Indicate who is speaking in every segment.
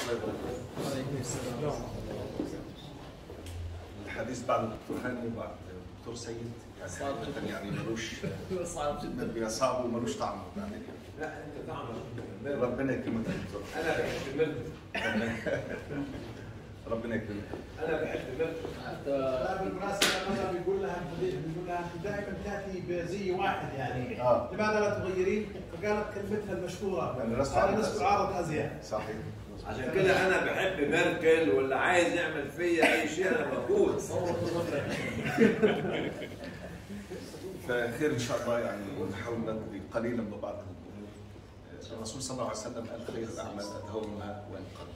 Speaker 1: الله وبركاته الحديث بعد الدكتور هاني وبعد الدكتور سيد يعني
Speaker 2: صعب.
Speaker 1: حقيقة يعني ملوش
Speaker 2: صعب جدا
Speaker 1: بيبقى صعب وملوش طعم يعني
Speaker 3: لا انت تعمل
Speaker 1: ربنا يكرمك يا دكتور
Speaker 3: انا بحب ملك
Speaker 1: ربنا يكرمك
Speaker 3: انا بحب ملك
Speaker 2: حتى
Speaker 4: لا بالمناسبة مثلا بيقول لها بيقول لها أنت دائما تأتي بزي واحد يعني
Speaker 1: آه.
Speaker 4: لماذا لا تغيرين؟ فقالت كلمتها المشهورة
Speaker 1: يعني رسم
Speaker 4: أنا
Speaker 1: عرض
Speaker 4: نصف
Speaker 1: أزياء.
Speaker 4: عرض أزياء
Speaker 1: صحيح
Speaker 3: عشان كده انا بحب ميركل واللي عايز يعمل فيا اي شيء انا موجود
Speaker 2: صورة المطرح
Speaker 1: فخير ان شاء الله يعني ونحاول نقضي قليلا ببعض الامور الرسول صلى الله عليه وسلم قال خير الاعمال ادهمها وان قل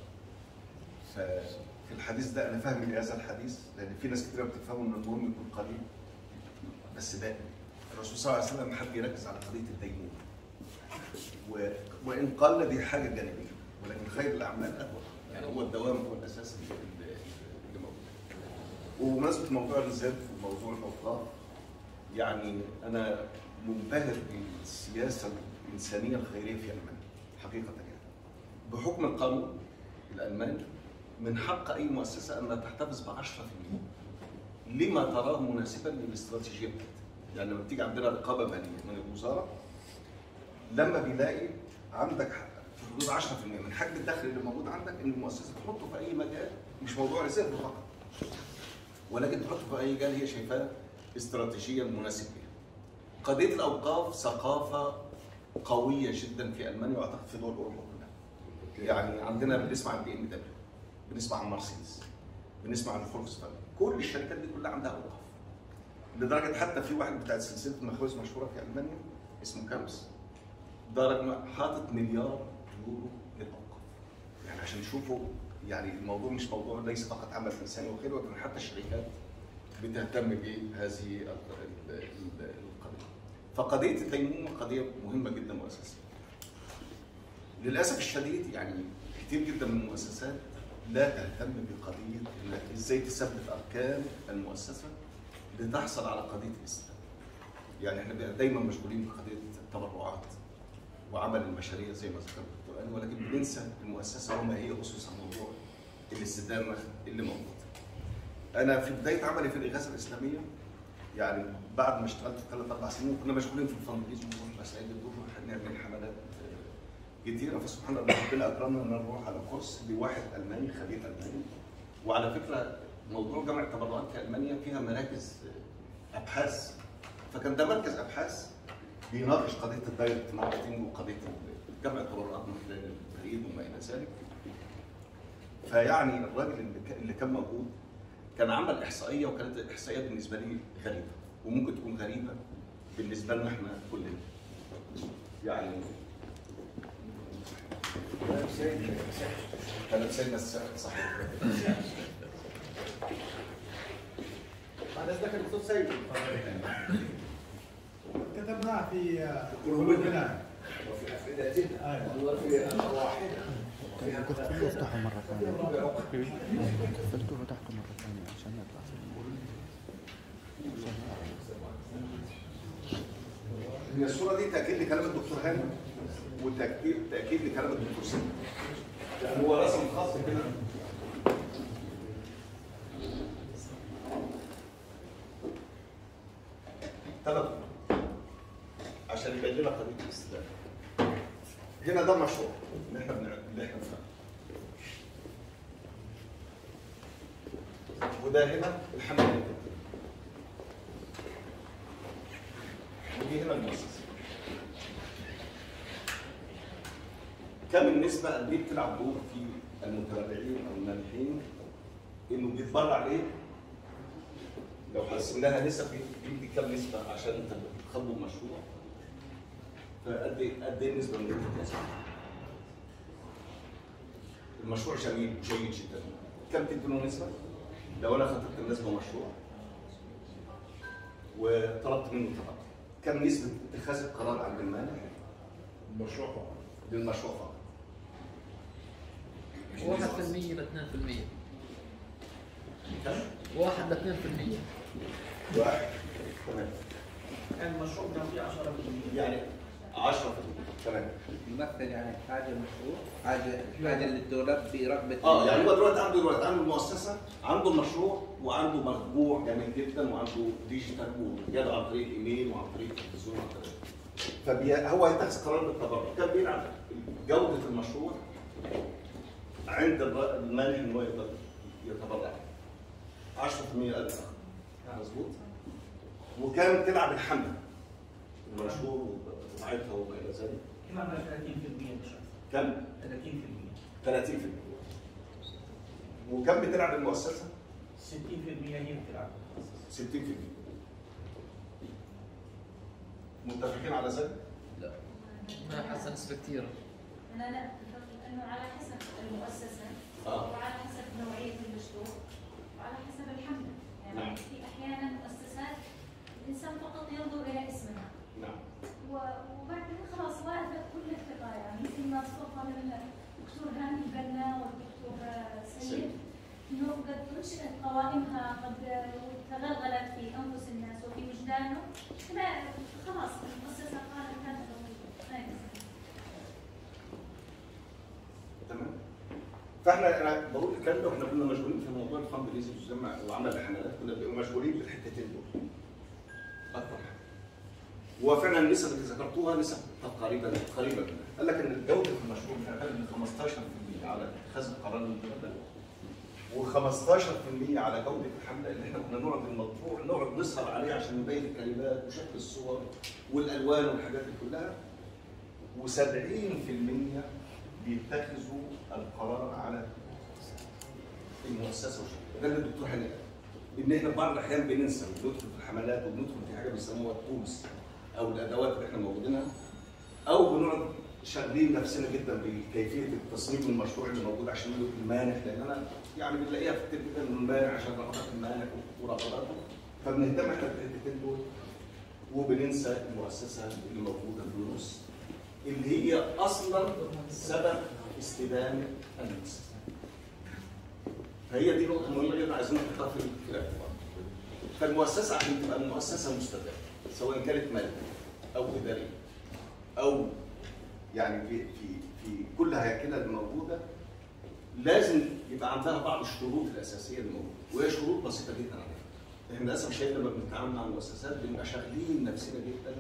Speaker 1: ففي الحديث ده انا فاهم هذا الحديث لان في ناس كتير بتفهمه ان المهم يكون قليل بس دائم الرسول صلى الله عليه وسلم حب يركز على قضيه الدينونه و... وان قل دي حاجه جانبيه ولكن خير الاعمال ادوم يعني هو الدوام هو الاساس اللي اللي موجود وبمناسبه موضوع الرزاق وموضوع الاوقاف يعني انا منبهر بالسياسه الانسانيه الخيريه في المانيا حقيقه يعني بحكم القانون الالماني من حق اي مؤسسه انها تحتفظ ب 10% لما تراه مناسبا للاستراتيجيه بتاعتها يعني لما بتيجي عندنا رقابه ماليه من الوزاره لما بيلاقي عندك في حدود 10% من حجم الدخل اللي موجود عندك ان المؤسسه تحطه في اي مجال مش موضوع ريزيرف فقط ولكن تحطه في اي مجال هي شايفاه استراتيجيا مناسب ليها. قضيه الاوقاف ثقافه قويه جدا في المانيا واعتقد في دول اوروبا كلها. يعني عندنا بنسمع عن بي ام دبليو بنسمع عن مرسيدس بنسمع عن فولكس فاجن كل الشركات دي كلها عندها اوقاف لدرجه حتى في واحد بتاع سلسله مخابز مشهوره في المانيا اسمه كامس درجة حاطط مليار يورو للاوقاف يعني عشان تشوفوا يعني الموضوع مش موضوع ليس فقط عمل انساني وخير ولكن حتى الشركات بتهتم بهذه ال- ال- ال- القضيه. فقضيه الديمومه قضيه مهمه جدا واساسيه. للاسف الشديد يعني كتير جدا من المؤسسات لا تهتم بقضيه انك ازاي تثبت اركان المؤسسه لتحصل على قضيه الاستثمار. يعني احنا بقى دايما مشغولين بقضيه التبرعات وعمل المشاريع زي ما ذكر الدكتور أني ولكن بننسى المؤسسه وما هي اسس الموضوع الاستدامه اللي موجود. انا في بدايه عملي في الاغاثه الاسلاميه يعني بعد ما اشتغلت ثلاث اربع سنين كنا مشغولين في الفندقيز ونروح مساجد ونروح نعمل حملات آه، كتيره فسبحان الله ربنا اكرمنا ان نروح على كورس لواحد الماني خبير الماني وعلى فكره موضوع جمع التبرعات في المانيا فيها مراكز آه، ابحاث فكان ده مركز ابحاث بيناقش قضيه الدايركت ماركتنج وقضيه جمع التبرعات من خلال البريد وما الى ذلك فيعني الراجل اللي كان- اللي كان موجود كان عمل احصائيه وكانت الاحصائيه بالنسبه لي غريبه وممكن تكون غريبه بالنسبه لنا احنا كلنا. يعني كلام سيدنا السائق صحيح
Speaker 4: بعد إذنك الدكتور سيد كتبناه في آه،
Speaker 3: قلوبنا وفي افئدتنا
Speaker 4: أيوة.
Speaker 3: وفي ارواحنا
Speaker 5: قفلته وافتحه مرة ثانية قفلته وفتحته مرة ثانية عشان يطلع
Speaker 1: هي الصوره دي تاكيد لكلام الدكتور هاني وتاكيد تاكيد لكلام الدكتور سيد يعني هو رسم خط كده ثلاث عشان يبين لنا قضيه الاستدامه هنا ده مشروع اللي احنا بنع- اللي احنا بنعمله وده هنا الحمام ودي هنا المؤسسه كم النسبة اللي بتلعب دور في المتبرعين أو المانحين إنه بيتبرع ليه؟ لو حسبناها نسب بيدي كم نسبة عشان أنت تخلوا المشروع فقد إيه قد إيه النسبة من النسبة؟ المشروع جميل جيد جدا كم تديله نسبة؟ لو أنا خطبت النسبة مشروع وطلبت منه طلب كم نسبة اتخاذ القرار عند المانح؟
Speaker 3: المشروع فقط
Speaker 1: للمشروع فقط.
Speaker 2: واحد في المية لاثنين في المية
Speaker 1: كم؟
Speaker 2: واحد لاثنين في المية
Speaker 1: واحد تمام
Speaker 4: يعني المشروع كان فيه 10%
Speaker 1: يعني 10% 10% تمام
Speaker 6: يمثل يعني حاجه مشروع حاجه حاجه للدوله برغبه
Speaker 1: اه يعني هو دلوقتي عنده دلوقتي عنده المؤسسه عنده المشروع وعنده مطبوع جميل جدا وعنده ديجيتال ويدعو عن طريق ايميل وعن طريق التلفزيون وعن طريق فبي هو هيتخذ قرار بالتبرع كان بيلعب جوده المشروع عند الر- المالك ان هو يقدر يتبرع 10% قال مظبوط وكان تلعب الحمله المشهور وساعتها وما الى ذلك
Speaker 7: كمان 30% مش
Speaker 1: كم
Speaker 7: 30%
Speaker 1: 30% وكم بتلعب المؤسسه
Speaker 7: 60% هي بتلعب
Speaker 1: 60% متفقين على ذلك؟
Speaker 2: لا ما حاسه نسبه كثيره
Speaker 8: انا لا بفضل انه على حسب المؤسسه
Speaker 1: اه
Speaker 8: وعلى حسب نوعيه المشروع وعلى حسب الحمله
Speaker 1: نعم.
Speaker 8: يعني في احيانا مؤسسات الانسان فقط ينظر الى اسمها
Speaker 1: نعم
Speaker 8: و- وبعدين خلاص واقفه كل الثقه يعني مثل ما تفضل الدكتور هاني البنا والدكتور
Speaker 1: سيد.
Speaker 8: سيد انه قد انشئت قوائمها قد تغلغلت في انفس الناس وفي وجدانهم لا خلاص المؤسسه قالت هذا ما يصير.
Speaker 1: تمام فاحنا انا بقول الكلام ده واحنا كنا مشغولين في موضوع الفند ريزنج وعمل الحملات كنا بنبقى مشغولين بالحتتين دول اكتر حاجه وفعلا النسب اللي ذكرتوها نسب تقريبا قريبه منها قال لك ان جوده المشروع بتعتمد من 15% على اتخاذ القرار المتبادل و15% على جوده الحمله اللي احنا كنا نقعد المطبوع نقعد نسهر عليه عشان نبين الكلمات وشكل الصور والالوان والحاجات دي كلها و70% بيتخذوا القرار على المؤسسه وشكلها ده اللي الدكتور هاني قال ان احنا بعض الاحيان بننسى وبندخل في الحملات وبندخل في حاجه بيسموها التولز او الادوات اللي احنا موجودينها او بنقعد شاغلين نفسنا جدا بكيفيه التصميم المشروع اللي موجود عشان نقول المانح لان انا يعني بنلاقيها في كتير جدا انه المانح عشان رغبات المانح ورغباته فبنهتم احنا بالحتتين دول وبننسى المؤسسه اللي موجوده في النص اللي هي اصلا سبب استدامه المؤسسه. فهي دي نقطه مهمه جدا عايزين نحطها في في الاعتبار. فالمؤسسه عشان تبقى المؤسسه مستدامه سواء كانت ماليه او اداريه او يعني في في في كل هياكلها الموجوده لازم يبقى عندها بعض الشروط الاساسيه اللي موجوده وهي شروط بسيطه جدا على فكره. احنا للاسف الشديد لما بنتعامل مع المؤسسات بنبقى شاغلين نفسنا جدا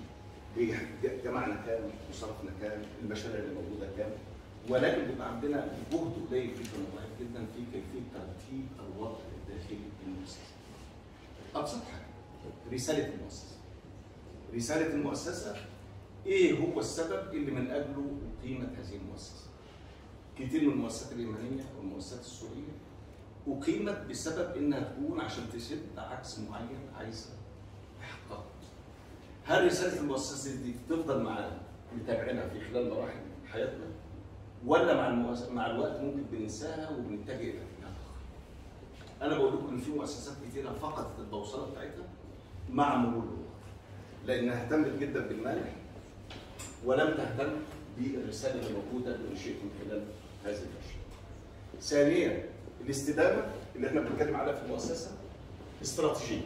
Speaker 1: جمعنا كام وصرفنا كام المشاريع اللي موجوده كام ولكن بيبقى عندنا جهد قليل جدا وضعيف جدا في كيفيه ترتيب الوضع الداخلي للمؤسسه. ابسط حاجه رساله المؤسسه. رساله المؤسسه ايه هو السبب اللي من اجله قيمه هذه المؤسسه؟ كتير من المؤسسات اليمنيه والمؤسسات السوريه اقيمت بسبب انها تكون عشان تسد عكس معين عايزه تحققه. هل رساله المؤسسه دي تفضل معانا متابعينها في خلال مراحل حياتنا ولا مع المؤس... مع الوقت ممكن بننساها وبنتجه الى اتجاه اخر. انا بقول لكم ان في مؤسسات كتيره فقدت البوصله بتاعتها مع مرور الوقت لانها اهتمت جدا بالمال ولم تهتم بالرساله اللي موجوده اللي انشئت من خلال هذه الاشياء. ثانيا الاستدامه اللي احنا بنتكلم عليها في المؤسسه استراتيجيه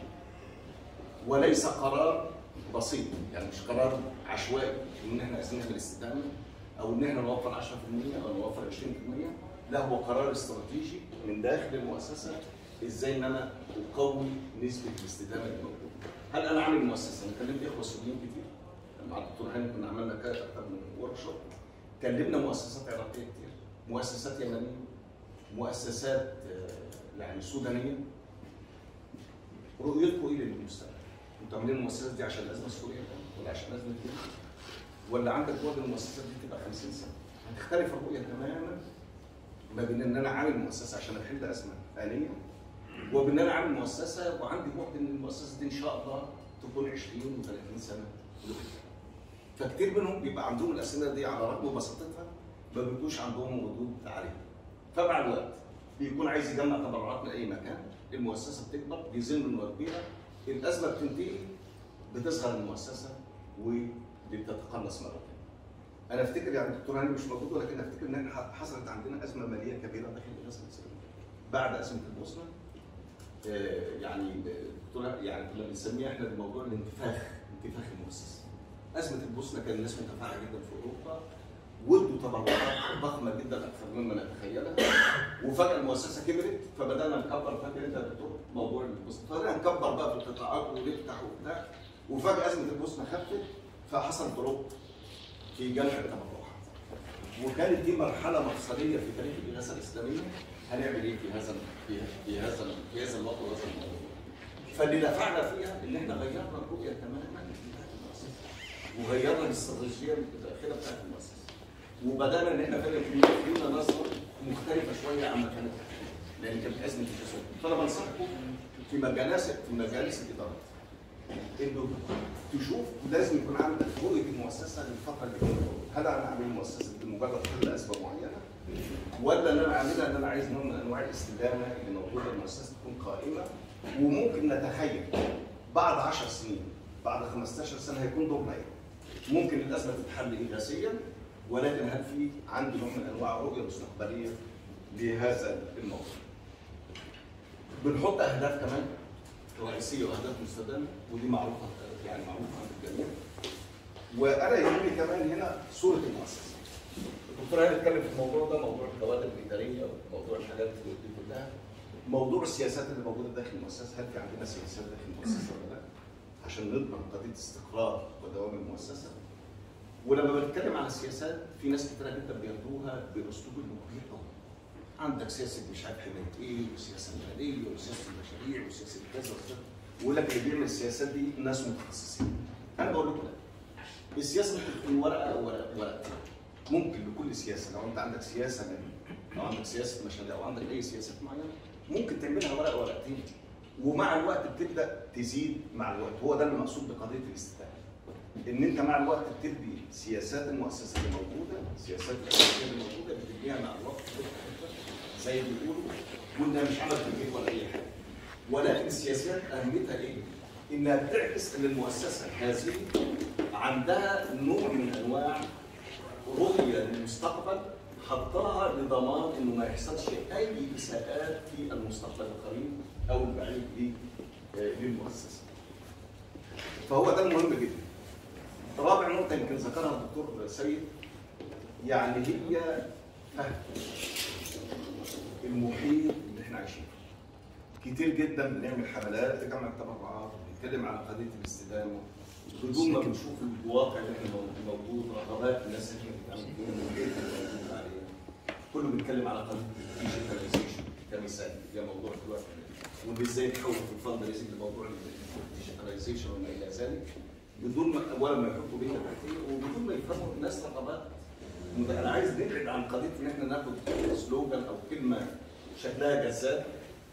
Speaker 1: وليس قرار بسيط يعني مش قرار عشوائي ان احنا عايزين نعمل استدامه او ان احنا نوفر 10% او نوفر 20% لا هو قرار استراتيجي من داخل المؤسسه ازاي ان انا اقوي نسبه الاستدامه اللي موجوده. هل انا عامل مؤسسه؟ انا كلمت اخوه سوريين كتير مع الدكتور هاني كنا عملنا كده اكثر من ورك شوب كلمنا مؤسسات عراقيه كتير مؤسسات يمنيه مؤسسات آه، يعني سودانيه رؤيتكم ايه للمستقبل؟ انتوا عاملين المؤسسات دي عشان الازمه السوريه الآن؟ ولا عشان ازمه ليبيا؟ ولا عندك وعد المؤسسات دي تبقى 50 سنه؟ هتختلف الرؤيه تماما ما بين ان انا عامل مؤسسه عشان احل ازمه انيه وبان انا عامل مؤسسه وعندي وعد ان المؤسسه دي ان شاء الله تكون 20 و30 سنه لقدام. فكتير منهم بيبقى عندهم الاسئله دي على رغم بساطتها ما بيبقوش عندهم ردود عليها. فمع الوقت بيكون عايز يجمع تبرعات من اي مكان المؤسسه بتكبر بيزن انه كبيره الازمه بتنتهي بتصغر المؤسسه وبتتقلص مره ثانيه. انا افتكر يعني الدكتور هاني مش موجود ولكن افتكر ان احنا حصلت عندنا ازمه ماليه كبيره داخل الازمه السوريه. بعد ازمه البوسنه آه، يعني الدكتور يعني كنا بنسميها احنا الموضوع الانتفاخ انتفاخ المؤسسه. ازمه البوسنه كان الناس متفاعله جدا في اوروبا ودوا تبرعات ضخمه جدا اكثر مما نتخيلها وفجاه المؤسسه كبرت فبدانا نكبر فاكر انت يا دكتور موضوع البوسنه فبدانا نكبر بقى في القطاعات ونفتح وبتاع وفجاه ازمه البوسنه خفت فحصل دروب في جمع التبرعات وكانت دي مرحله مفصليه في تاريخ الدراسه الاسلاميه هنعمل ايه في هذا في في هذا في هذا الوقت وهذا الموضوع فاللي دفعنا فيها ان احنا غيرنا الرؤيه تماما بتاعت المؤسسه وغيرنا الاستراتيجيه الداخله بتاعت المؤسسه وبدانا ان احنا فعلا في فينا نظره مختلفه شويه عما كانت لان كانت ازمه التسوق فانا بنصحكم في مجالس في مجالس الاداره انه تشوف لازم يكون عندك رؤيه المؤسسه للفتره اللي جايه هل انا اعمل مؤسسه بمجرد حل اسباب معينه ولا ان انا اعملها ان انا عايز نوع من انواع الاستدامه اللي موجوده المؤسسه تكون قائمه وممكن نتخيل بعد 10 سنين بعد 15 سنه هيكون دورنا ايه؟ ممكن الازمه تتحل انجازيا ولكن هل في عندي نوع من انواع الرؤيه المستقبليه لهذا الموضوع؟ بنحط اهداف كمان رئيسيه واهداف مستدامه ودي معروفه يعني معروفه عند الجميع. وانا يهمني كمان هنا صوره المؤسسه. الدكتور هاني اتكلم في الموضوع ده موضوع الكوادر الاداريه وموضوع الحاجات دي كلها. موضوع السياسات اللي موجوده داخل المؤسسه هل في عندنا سياسات داخل المؤسسه ولا لا؟ عشان نضمن قضيه استقرار ودوام المؤسسه. ولما بنتكلم على السياسات في ناس كتيره جدا بياخدوها باسلوب المبهر قوي. عندك سياسه مش عارف حمايه ايه وسياسه ماليه وسياسه المشاريع وسياسه كذا وكذا ويقول لك اللي بيعمل السياسات دي ناس متخصصين. انا بقول لكم لا. السياسه ممكن تكون ورقه او ورقه ورقتين. ممكن لكل سياسه لو انت عندك سياسه ماليه لو عندك سياسه مشاريع او عندك اي سياسات معينه ممكن تعملها ورقه ورقتين ومع الوقت بتبدا تزيد مع الوقت هو ده المقصود بقضيه الاستدامه. ان انت مع الوقت بتدي سياسات المؤسسه اللي موجوده سياسات الاساسيه اللي موجوده بتديها مع الوقت زي ما بيقولوا وانها مش عمل تنفيذ ولا اي حاجه ولكن السياسات اهميتها ايه؟ انها بتعكس ان المؤسسه هذه عندها نوع من انواع رؤيه للمستقبل حطها لضمان انه ما يحصلش اي اساءات في المستقبل القريب او البعيد ل- للمؤسسه. فهو ده المهم جدا. رابع نقطة يمكن ذكرها الدكتور سيد يعني هي فهم المحيط اللي احنا عايشين فيه. كتير جدا بنعمل حملات لجمع التبرعات بنتكلم على قضية الاستدامة بدون ما بنشوف الواقع اللي احنا مو- موجود رغبات الناس اللي احنا بنتعامل فيها والبيئة اللي موجود عليها. كله بيتكلم على قضية الديجيتاليزيشن كمثال ده موضوع دلوقتي وان ازاي نحول في الفند ريزنج لموضوع الديجيتاليزيشن وما الى ذلك بدون ما اولا ما يحطوا بيها تحتيه وبدون ما يفهموا الناس رغبات مت- انا عايز نبعد عن قضيه ان احنا ناخد سلوجان او كلمه شكلها جذاب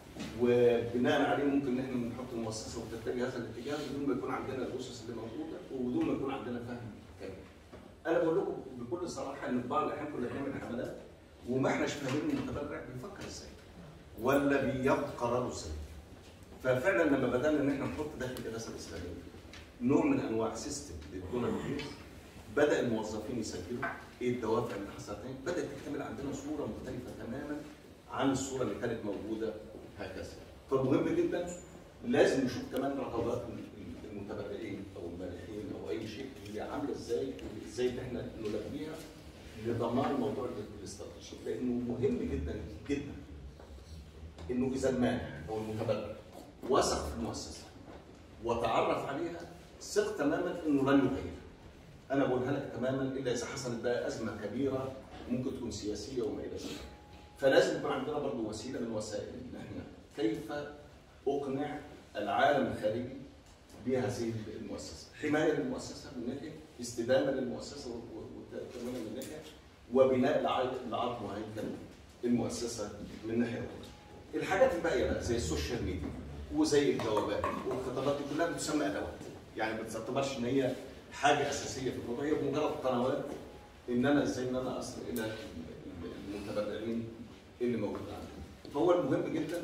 Speaker 1: وبناء عليه ممكن ان احنا نحط المؤسسه وتتجه هذا الاتجاه بدون ما يكون عندنا الاسس اللي موجوده وبدون ما يكون عندنا فهم كامل. انا بقول لكم بكل صراحه ان في بعض الاحيان كنا بنعمل حملات وما احناش فاهمين المتبرع بيفكر ازاي ولا بياخد قراره ازاي. ففعلا لما بدانا ان احنا نحط داخل الدراسه الاسلاميه نوع من انواع سيستم للدونر بيز بدا الموظفين يسجلوا ايه الدوافع اللي حصلت إيه؟ بدات تكتمل عندنا صوره مختلفه تماما عن الصوره اللي كانت موجوده هكذا فمهم جدا لازم نشوف كمان رغبات المتبرعين او المانحين او اي شيء هي عامله ازاي ازاي إن احنا نلبيها لضمان موضوع الاستراتيجي لانه مهم جدا جدا انه اذا المانح او المتبرع وثق في المؤسسه وتعرف عليها ثق تماما انه لن يغير. انا بقولها لك تماما الا اذا حصلت بقى ازمه كبيره ممكن تكون سياسيه وما الى ذلك. فلازم يكون عندنا برضه وسيله من وسائل ان احنا كيف اقنع العالم الخارجي بهذه المؤسسه، حمايه للمؤسسه من ناحيه، استدامه للمؤسسه وتكوينها من ناحيه، وبناء الع- العظم وهيكل المؤسسه من ناحيه اخرى. الحاجات الباقيه بقى زي السوشيال ميديا وزي الجوابات والخطابات دي كلها بتسمى ادوات يعني ما تعتبرش ان هي حاجه اساسيه في الموضوع هي مجرد قنوات ان انا ازاي ان انا اصل الى المتبرعين اللي موجود عندي فهو المهم جدا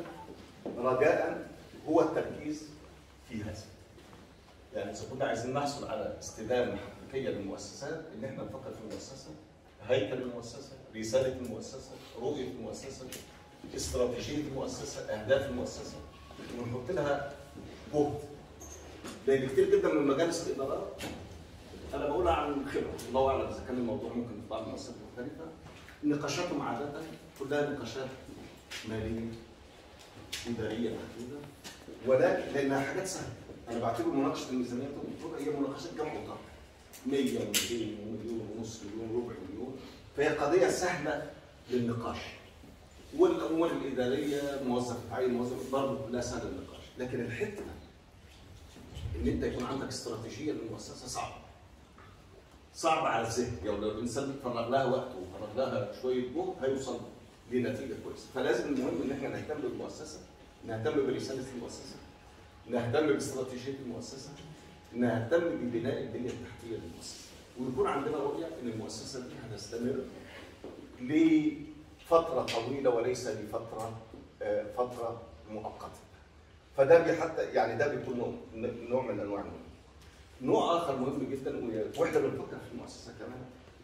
Speaker 1: رجاء هو التركيز في هذا يعني اذا كنا عايزين نحصل على استدامه حقيقيه للمؤسسات ان احنا نفكر في المؤسسه هيكل المؤسسه رساله المؤسسه رؤيه المؤسسه استراتيجيه المؤسسه اهداف المؤسسه ونحط لها جهد لان كتير جدا من مجالس الادارات انا بقولها عن خبره الله اعلم اذا كان الموضوع ممكن في بعض المؤسسات مختلفه نقاشاتهم عاده كلها نقاشات ماليه اداريه محدوده ولكن لانها حاجات سهله انا بعتبر مناقشه الميزانيه الدكتور هي مناقشات جمع وطرح 100 و200 ومليون ونص مليون ربع مليون فهي قضيه سهله للنقاش والامور الاداريه موظف يتعين موظف برضه كلها سهله للنقاش لكن الحته ان انت يكون عندك استراتيجيه للمؤسسه صعبه صعب على الذهن يعني لو الانسان فرغ لها وقت وفرغ لها شويه جهد هيوصل لنتيجه كويسه فلازم المهم ان احنا نهتم بالمؤسسه نهتم برساله المؤسسه نهتم باستراتيجيه المؤسسه نهتم ببناء البنيه التحتيه للمؤسسه ويكون عندنا رؤيه ان المؤسسه دي هتستمر لفتره طويله وليس لفتره آه، فتره مؤقته فده بي- حتى يعني ده بيكون نوع, نوع من انواع المهم. نوع اخر مهم جدا و- واحنا بنفكر في المؤسسه كمان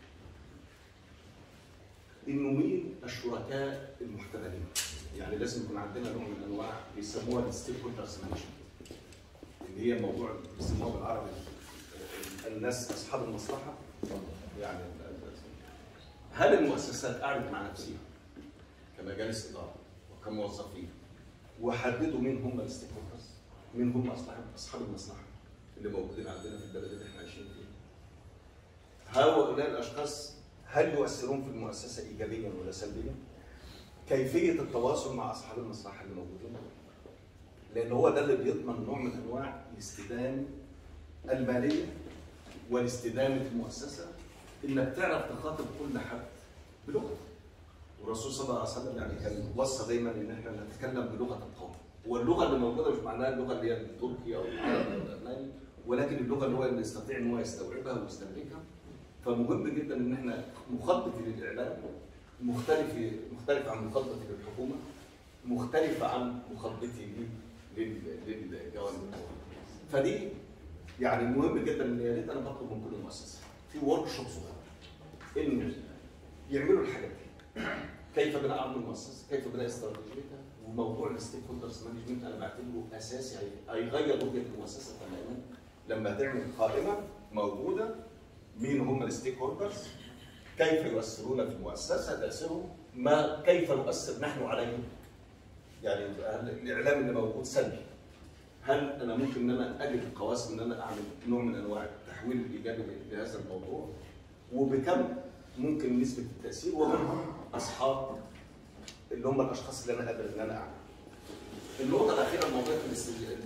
Speaker 1: انه مين الشركاء المحتملين يعني لازم يكون عندنا نوع من انواع بيسموها الستيك هولدرز مانجمنت اللي هي موضوع بيسموها بالعربي ال- ال- الناس اصحاب المصلحه يعني ال- ال- هل المؤسسات قعدت مع نفسها كمجالس اداره وكموظفين وحددوا مين هم الستيك هولدرز مين هم اصحاب اصحاب المصلحه اللي موجودين عندنا في البلد اللي احنا عايشين فيها هؤلاء الاشخاص هل يؤثرون في المؤسسه ايجابيا ولا سلبيا؟ كيفيه التواصل مع اصحاب المصلحه اللي موجودين لان هو ده اللي بيضمن نوع من انواع الاستدامه الماليه والاستدامه المؤسسه انك تعرف تخاطب كل حد بلغته والرسول صلى الله عليه وسلم يعني كان وصى دايما ان احنا نتكلم بلغه القوم واللغه اللي موجوده مش معناها اللغه اللي هي التركي او العربي او الالماني ولكن اللغه اللي هو اللي يستطيع ان هو يستوعبها ويستملكها فمهم جدا ان احنا مخططي للاعلام مختلف مختلف عن مخططي للحكومه مختلف عن مخططي لل- لل- للجوانب فدي يعني مهم جدا ان يا ريت انا بطلب من كل مؤسسه في ورك شوب صغير انه يعملوا الحاجات دي كيف بناء عمل المؤسسه كيف بناء استراتيجيتها وموضوع الستيك هولدرز مانجمنت انا بعتبره اساسي هي- هيغير وجهه المؤسسه تماما لما تعمل قائمه موجوده مين هم الستيك هولدرز كيف يؤثرون في المؤسسه تاثيرهم ما كيف نؤثر نحن عليهم يعني هل الاعلام اللي موجود سلبي هل انا ممكن ان انا اجد قواسم ان انا اعمل نوع من انواع التحويل الايجابي لهذا الموضوع وبكم ممكن نسبه التاثير ومن هم اصحاب اللي هم الاشخاص اللي انا قادر ان انا اعمل النقطه الاخيره موضوع الاست-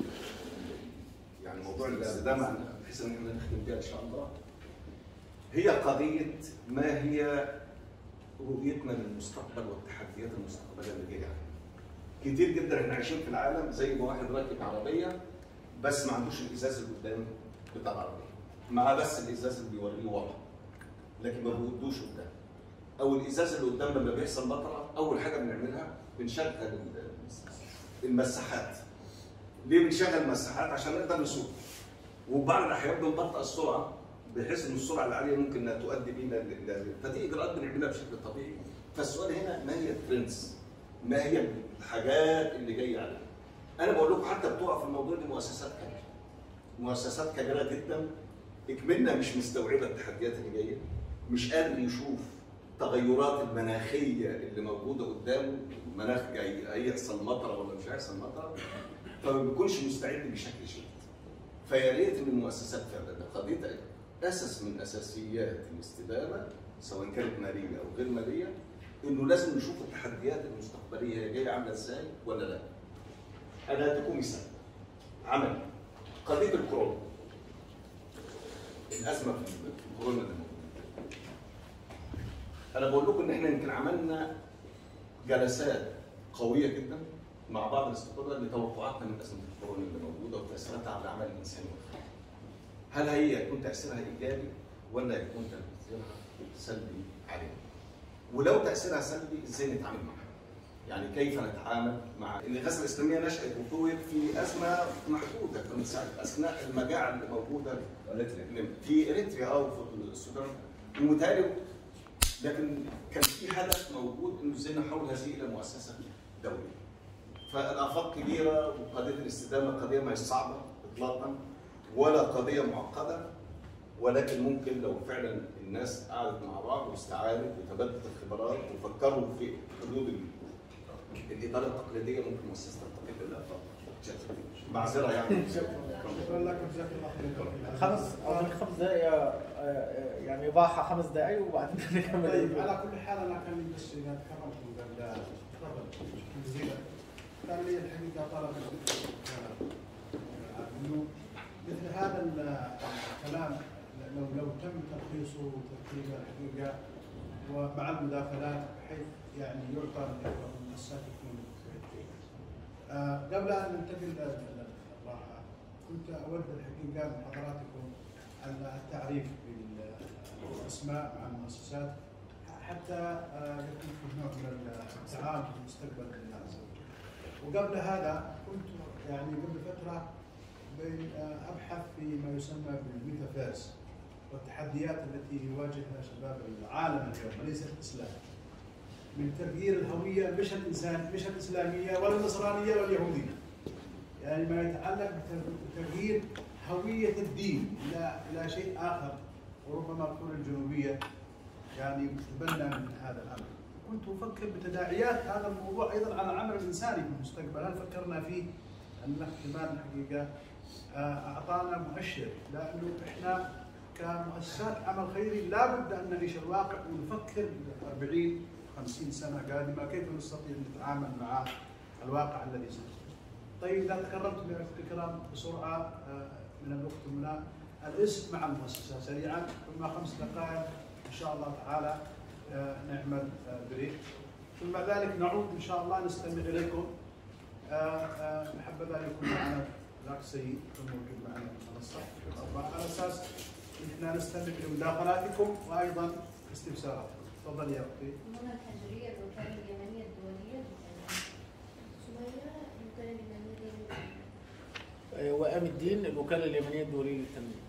Speaker 1: يعني موضوع الاستدامه بحيث ان احنا نختم بيها ان شاء الله هي قضيه ما هي رؤيتنا للمستقبل والتحديات المستقبليه اللي جايه علينا. كتير جدا احنا عايشين في العالم زي ما واحد راكب عربيه بس ما عندوش الازاز اللي قدام بتاع العربيه معاه بس الازاز اللي بيوريه ورا لكن ما بيودوش قدام او الازاز اللي قدام لما بيحصل مطره اول حاجه بنعملها بنشغل ال- المساحات ليه بنشغل المساحات عشان نقدر نسوق وبعض الاحيان بنبطئ السرعه بحيث ان السرعه العاليه ممكن انها تؤدي بينا ل- ل- فدي اجراءات بنعملها بشكل طبيعي فالسؤال هنا ما هي الترندز؟ ما هي الحاجات اللي جايه علينا؟ انا بقول لكم حتى بتقع في الموضوع دي مؤسسات كبيره مؤسسات كبيره جدا اكملنا مش مستوعبه التحديات اللي جايه مش قادر يشوف التغيرات المناخيه اللي موجوده قدامه المناخ جاي هيحصل مطره ولا مش هيحصل مطره فما بيكونش مستعد بشكل شديد فيا ريت ان المؤسسات فعلا ده قضيه اساس من اساسيات الاستدامه سواء كانت ماليه او غير ماليه انه لازم نشوف التحديات المستقبليه هي جايه عامله ازاي ولا لا. انا اديكم مثال عملي قضيه الكورونا الازمه في الكورونا اللي موجوده انا بقول لكم ان احنا يمكن عملنا جلسات قويه جدا مع بعض الاستفاضه لتوقعاتنا من ازمه الكورونا اللي موجوده وتاثيراتها على الاعمال الانسانيه هل هي يكون تاثيرها ايجابي ولا يكون تاثيرها سلبي علينا؟ ولو تاثيرها سلبي ازاي نتعامل معها؟ يعني كيف نتعامل مع الغزه الاسلاميه نشات وطوت في ازمه محدوده كانت ساعة اثناء المجاعه اللي موجوده في اريتريا او في السودان ومتهيألي لكن كان في هدف موجود انه ازاي نحول هذه الى مؤسسه دوليه. فالافاق كبيره وقضيه الاستدامه قضيه ما هي صعبه اطلاقا ولا قضيه معقده ولكن ممكن لو فعلا الناس قعدت مع بعض واستعانت وتبادلت الخبرات وفكروا في حدود ال- الاداره التقليديه ممكن مؤسسه تلتقط الافاق معذره يعني
Speaker 4: شكرا لك جزاك الله خير
Speaker 9: خمس أظن خمس دقائق آه، آه، يعني إباحة خمس دقائق وبعدين نكمل
Speaker 4: طيب على كل حال انا كان بس اذا تكرمتم قبل تفضل شكرا جزيلا كان لي الحقيقه طلب آه، انه مثل هذا ال- الكلام لو لو تم تلخيصه وترتيبه الحقيقه ومع المداخلات بحيث يعني يعطى للمؤسسات يكون آه، قبل ان ننتقل لل- للراحه كنت اود الحقيقه من حضراتكم على التعريف بالاسماء مع المؤسسات حتى آه، يكون في نوع من التعاون في المستقبل بالله عز وجل. وقبل هذا كنت يعني قبل فتره بين آه، ابحث في ما يسمى بالميتافيرس والتحديات التي يواجهها شباب العالم اليوم وليس الاسلام. من تغيير الهويه مش الانسان مش الاسلاميه ولا النصرانيه ولا اليهوديه. يعني ما يتعلق بتغيير هويه الدين الى الى شيء اخر وربما تكون الجنوبيه يعني تتبنى من هذا الامر. كنت افكر بتداعيات هذا الموضوع ايضا على العمل الانساني في المستقبل، هل فكرنا فيه ان احتمال الحقيقه آه، اعطانا مؤشر لانه احنا كمؤسسات عمل خيري لابد ان نعيش الواقع ونفكر 40 50 سنه قادمه كيف نستطيع ان نتعامل مع الواقع الذي سيحصل. طيب اذا تكرمت بالاخوه الكرام بسرعه آه، من الوقت هنا الاسم مع المؤسسه سريعا ثم خمس دقائق ان شاء الله تعالى آه، نعمل آه، بريك ثم بعد ذلك نعود ان شاء الله نستمع اليكم آه، آه، محبذا يكون معنا ذاك السيد يكون موجود معنا في المنصه على اساس ان احنا نستمع لمداخلاتكم وايضا استفساراتكم تفضل يا اختي
Speaker 10: منى الحجرية الوكالة اليمنية الدولية سمية الوكالة اليمنية الدولية
Speaker 9: آه، وأم الدين الوكالة اليمنية الدولية للتنمية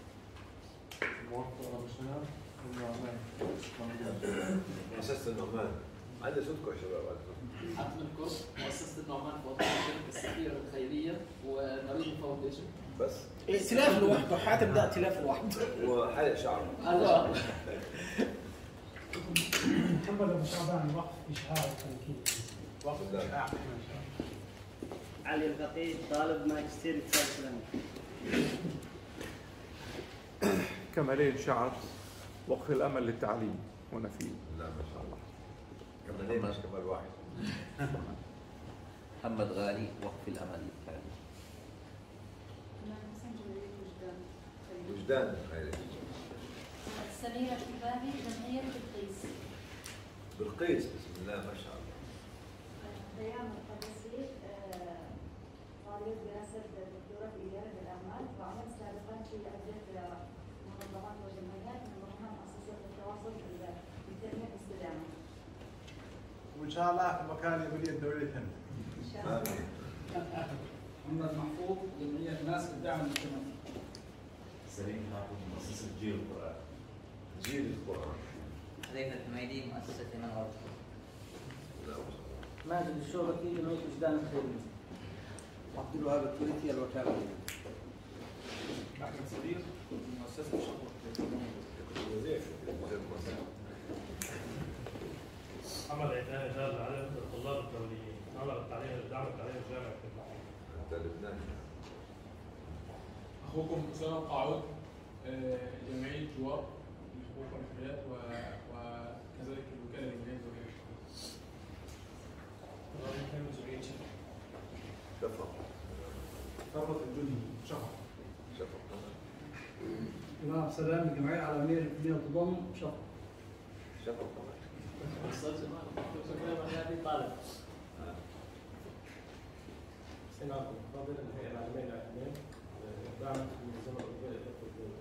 Speaker 3: مؤسسة النعمان عندي صوتكم يا شباب عندي
Speaker 2: حاتم الكرب مؤسسة النعمان فاونديشن السفيرة الخيرية ونريد فاونديشن
Speaker 3: بس
Speaker 9: ائتلاف لوحده حاتم ده ائتلاف لوحده
Speaker 3: وحلق شعر
Speaker 2: هذا
Speaker 4: محمد ابو شعبان وقف اشعاع وتنكيل وقف اشعاع
Speaker 11: علي الفقيه طالب ماجستير اقتصاد اسلامي
Speaker 12: كمالين شعر وقف الامل للتعليم هنا في
Speaker 3: لا ما شاء الله كمالين مش كمال واحد
Speaker 13: محمد غالي وقف الامل للتعليم
Speaker 10: حسن جمالية وجدان
Speaker 3: وجدان خيري
Speaker 8: سميرة شبابي جمعية بلقيس
Speaker 3: بالقيس بسم الله ما شاء الله
Speaker 10: بيان القدسي طالب دراسة دكتوراه في إدارة الأعمال وعملت سابقا في عدة منظمات وجمعيات من ضمنها مؤسسة التواصل بالتنمية والاستدامة.
Speaker 4: وان شاء الله المكان اليمنيه الدوليه تنمو
Speaker 10: إن شاء الله.
Speaker 14: محمد محفوظ جمعية الناس للدعم الاجتماعي.
Speaker 15: سليم حافظ مؤسسة جيل القرآن
Speaker 3: جيل القرآن
Speaker 16: حذيفة الحميدي مؤسسة من أرض
Speaker 11: ماجد الشوركي جمعية وجدان الخيرية
Speaker 6: عبد الوهاب الكويتي الوكالة
Speaker 14: أحمد صديق مؤسسة شقوق
Speaker 3: وزير وزير مصر
Speaker 17: محمد عيدان إدارة العالم للطلاب الدوليين عمل التعليم دعم التعليم الجامعي في المحل
Speaker 3: انت لبناني
Speaker 14: أخوكم أسامة قاعود آه، جمعية جوار للحقوق والحريات و- وكذلك الوكالة اليمنية الدولية
Speaker 3: شفق
Speaker 4: ثروه الدنيا شهر
Speaker 3: شفق
Speaker 11: إمام سلام الجمعية العالمية للتنمية وتضم شرق
Speaker 3: شفق
Speaker 2: أستاذ جمال دكتور كلام طالب
Speaker 17: سيناء فاضل الهيئة العالمية للإعلام دعمت المنظمة الأوروبية للإعلام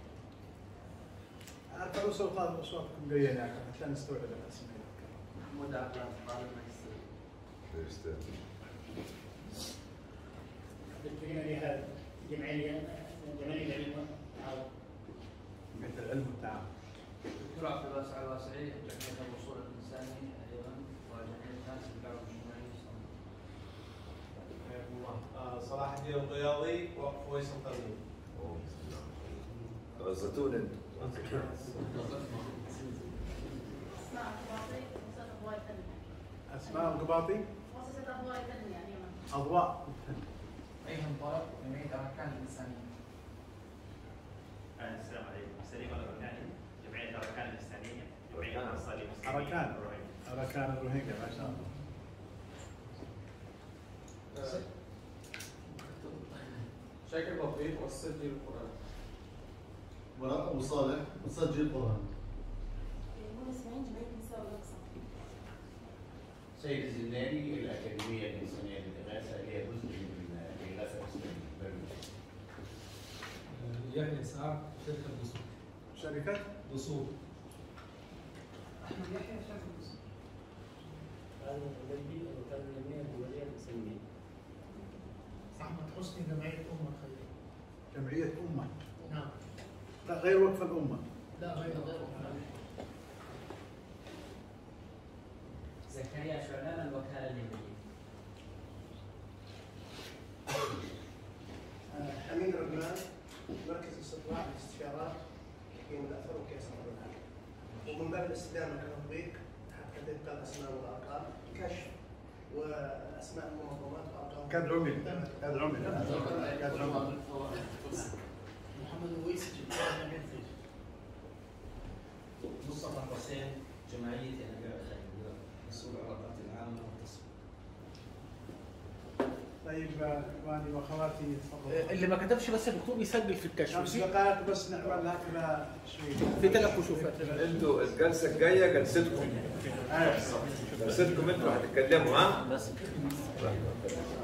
Speaker 4: ارفعوا صوتات اصواتكم قليلا يعني عشان نستوعب الاسماء
Speaker 16: محمود عباس طالب ماجستير
Speaker 3: استاذ
Speaker 11: الجمعية جمعية جمعية العلم والتعاون
Speaker 4: مثل العلم والتعاون
Speaker 16: دكتور عبد الواسع الواسعي جمعية الوصول الإنساني أيضا وجمعية الناس للدعم الاجتماعي
Speaker 18: حياكم الله آه، صلاح الدين القياضي وفيصل تغيير
Speaker 3: الزيتون انت
Speaker 8: اسماء القباطي مؤسسة أضواء التنمية
Speaker 4: اسماء القباطي
Speaker 8: مؤسسة أضواء التنمية اليمن
Speaker 4: اضواء
Speaker 2: أيهم طلب جمعية أركان الإنسانية
Speaker 15: السلام عليكم سليم الأركاني جمعية الأركان الإسلامية جمعية أنصار المسلمين
Speaker 4: أركان.
Speaker 15: الروهينيا.
Speaker 4: اركان الروهينجا ما شاء الله
Speaker 14: شاكر بطيء والسجل القرآن
Speaker 18: وراء ابو صالح مسجل قران
Speaker 10: منى اسماعيل جمعيه النساء والاقصى
Speaker 19: سيد الزناني الأكاديمية الإنسانية للإغاثة اللي هي جزء من الإغاثة الإسلامية
Speaker 11: يحيى سعد شركة بوصول
Speaker 4: شركة
Speaker 11: بوصول
Speaker 2: أحمد يحيى شركة بوصول
Speaker 17: أنا الغيبي الوكالة اليمنية الدولية الإسلامية
Speaker 4: احمد حسني جمعيه امه الخيريه جمعيه امه
Speaker 2: نعم
Speaker 4: لا غير وقف الامه
Speaker 2: لا غير غير
Speaker 20: زكريا شعلان الوكالة اليمنية
Speaker 4: حميد رجلان مركز استطلاع الاستشارات تقييم الاثر وكيس الرجال ومن باب الاستدامه كتطبيق حتى تبقى الاسماء والارقام كشف واسماء المنظمات وارقام
Speaker 1: كادر عمل كادر عمل كادر عمل
Speaker 7: محمد ويس جمعية
Speaker 20: مصطفى حسين جمعية أنبياء الخيرية مسؤول العلاقات العامة والتصوير
Speaker 4: طيب اخواني واخواتي تفضلوا
Speaker 9: اللي ما كتبش بس يا دكتور يسجل في الكشف
Speaker 4: خمس دقائق بس نعملها كذا شوي
Speaker 9: في ثلاث كشوفات
Speaker 3: انتوا الجلسه الجايه جلستكم جلستكم انتوا هتتكلموا ها؟
Speaker 15: بس